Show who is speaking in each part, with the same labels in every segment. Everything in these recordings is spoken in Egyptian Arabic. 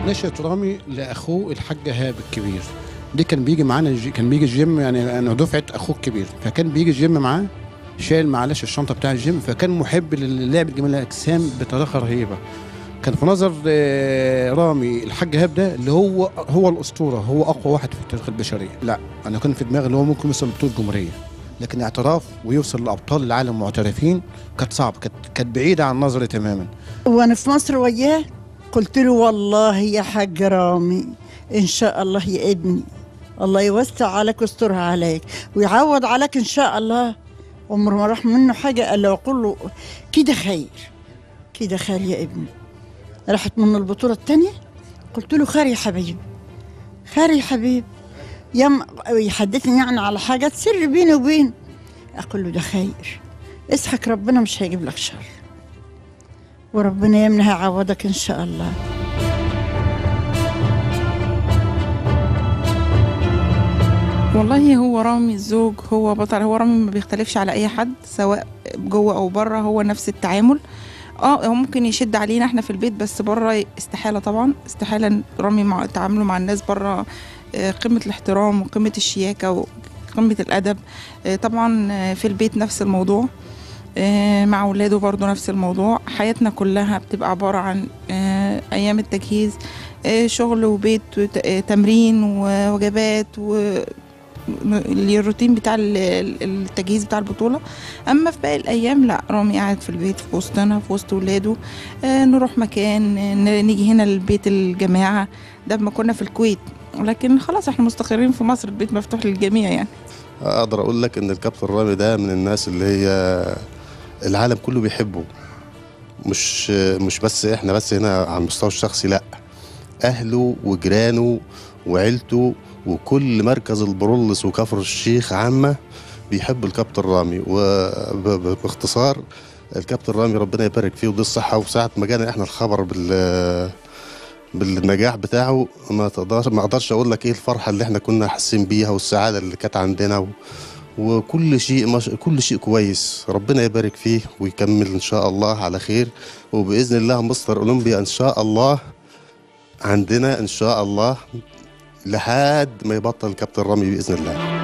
Speaker 1: نشأة رامي لاخوه الحاج هاب الكبير دي كان بيجي معانا الجي... كان بيجي الجيم يعني انا دفعه اخوه الكبير فكان بيجي الجيم معاه شايل معلش الشنطه بتاع الجيم فكان محب للعب جميع الاجسام بطريقه رهيبه كان في نظر آه، رامي الحاج هاب ده اللي هو هو الاسطوره هو اقوى واحد في التاريخ البشريه لا انا كان في دماغي اللي هو ممكن يوصل لبطوله الجمهوريه لكن اعتراف ويوصل لابطال العالم معترفين كانت صعب كانت كانت بعيده عن نظري تماما
Speaker 2: وانا في مصر وياه قلت له والله يا حاج رامي ان شاء الله يا ابني الله يوسع عليك ويسترها عليك ويعوض عليك ان شاء الله عمره ما راح منه حاجه الا واقول له كده خير كده خير يا ابني راحت منه البطوله الثانيه قلت له خير يا حبيبي خير يا حبيبي يم يحدثني يعني على حاجات سر بيني وبين اقول له ده خير اضحك ربنا مش هيجيب لك شر وربنا يمنها يعوضك ان شاء الله
Speaker 3: والله هو رامي الزوج هو بطل هو رامي ما بيختلفش على اي حد سواء جوه او بره هو نفس التعامل اه هو ممكن يشد علينا احنا في البيت بس بره استحاله طبعا استحاله رامي مع تعامله مع الناس بره آه، قمه الاحترام وقمه الشياكه وقمه الادب آه، طبعا آه، في البيت نفس الموضوع آه، مع ولاده برضو نفس الموضوع حياتنا كلها بتبقى عبارة عن آه، أيام التجهيز آه، شغل وبيت وتمرين ووجبات و م- الروتين بتاع ال- ال- التجهيز بتاع البطولة أما في باقي الأيام لا رامي قاعد في البيت في وسطنا في وسط ولاده آه، نروح مكان آه، ن- نيجي هنا البيت الجماعة ده ما كنا في الكويت لكن خلاص احنا مستقرين في مصر البيت مفتوح للجميع يعني
Speaker 4: اقدر اقول لك ان الكابتن رامي ده من الناس اللي هي العالم كله بيحبه مش مش بس احنا بس هنا على المستوى الشخصي لا اهله وجيرانه وعيلته وكل مركز البرولس وكفر الشيخ عامه بيحب الكابتن رامي وباختصار الكابتن رامي ربنا يبارك فيه ودي الصحه وساعه ما جانا احنا الخبر بال بالنجاح بتاعه ما تقدرش ما اقدرش اقول لك ايه الفرحه اللي احنا كنا حاسين بيها والسعاده اللي كانت عندنا و... وكل شيء مش... كل شيء كويس ربنا يبارك فيه ويكمل ان شاء الله على خير وباذن الله مستر اولمبيا ان شاء الله عندنا ان شاء الله لحد ما يبطل كابتن رامي باذن الله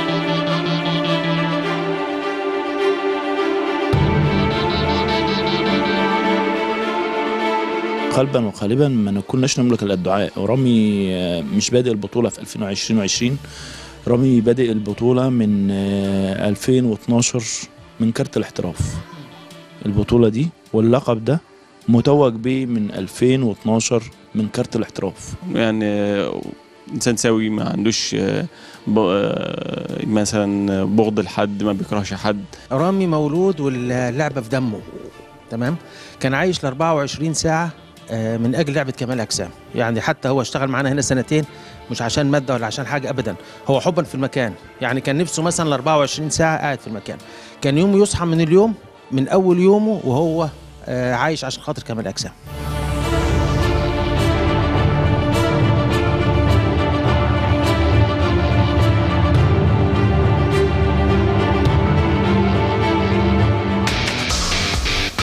Speaker 5: قلبا وقالبا ما كناش نملك الا الدعاء ورامي آه، مش بادئ البطوله في 2020 20 رامي بادئ البطوله من آه، 2012 من كارت الاحتراف البطوله دي واللقب ده متوج بيه من 2012 من كارت الاحتراف
Speaker 6: يعني آه، انسان سوي ما عندوش آه، ب- آه، مثلا بغض لحد ما بيكرهش حد
Speaker 7: رامي مولود واللعبه في دمه تمام كان عايش ل 24 ساعه آه، من اجل لعبه كمال اجسام يعني حتى هو اشتغل معانا هنا سنتين مش عشان ماده ولا عشان حاجه ابدا هو حبا في المكان يعني كان نفسه مثلا ل 24 ساعه قاعد في المكان كان يومه يصحى من اليوم من اول يومه وهو آه، عايش عشان خاطر كمال اجسام